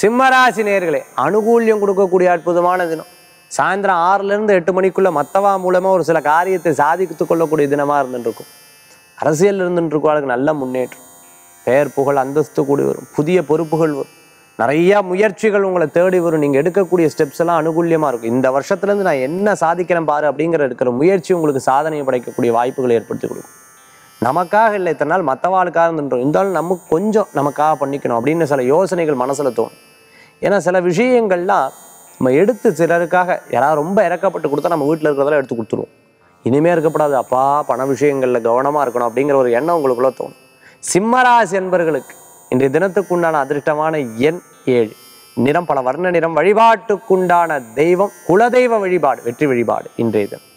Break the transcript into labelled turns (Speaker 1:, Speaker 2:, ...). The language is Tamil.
Speaker 1: சிம்மராசி நேர்களே அனுகூல்யம் கொடுக்கக்கூடிய அற்புதமான தினம் சாயந்தரம் ஆறுல இருந்து எட்டு மணிக்குள்ள மத்தவா மூலமா ஒரு சில காரியத்தை சாதித்து கொள்ளக்கூடிய தினமா இருந்துட்டு இருக்கும் அரசியல் இருந்துட்டு இருக்கவங்களுக்கு நல்ல முன்னேற்றம் பெயர் புகழ் அந்தஸ்து கூடி வரும் புதிய பொறுப்புகள் வரும் நிறைய முயற்சிகள் உங்களை தேடி வரும் நீங்க எடுக்கக்கூடிய ஸ்டெப்ஸ் எல்லாம் அனுகூல்யமா இருக்கும் இந்த வருஷத்துல இருந்து நான் என்ன சாதிக்கிறேன் பாரு அப்படிங்கிற எடுக்கிற முயற்சி உங்களுக்கு சாதனையை படைக்கக்கூடிய வாய்ப்புகளை ஏற்படுத்தி கொடுக்கும் நமக்காக இல்லை இத்தனை நாள் மற்றவாளுக்காக இருந்துட்டோம் இருந்தாலும் நமக்கு கொஞ்சம் நமக்காக பண்ணிக்கணும் அப்படின்னு சில யோசனைகள் மனசுல தோணும் ஏன்னா சில விஷயங்கள்லாம் நம்ம எடுத்து சிலருக்காக யாராவது ரொம்ப இறக்கப்பட்டு கொடுத்தா நம்ம வீட்டில் இருக்கிறதெல்லாம் எடுத்து கொடுத்துருவோம் இனிமே இருக்கப்படாது அப்பா பண விஷயங்களில் கவனமாக இருக்கணும் அப்படிங்கிற ஒரு எண்ணம் உங்களுக்குள்ள தோணும் சிம்மராசி என்பர்களுக்கு இன்றைய தினத்துக்குண்டான அதிர்ஷ்டமான எண் ஏழு நிறம் பல வர்ண நிறம் வழிபாட்டுக்குண்டான தெய்வம் குலதெய்வ வழிபாடு வெற்றி வழிபாடு இன்றைய தினம்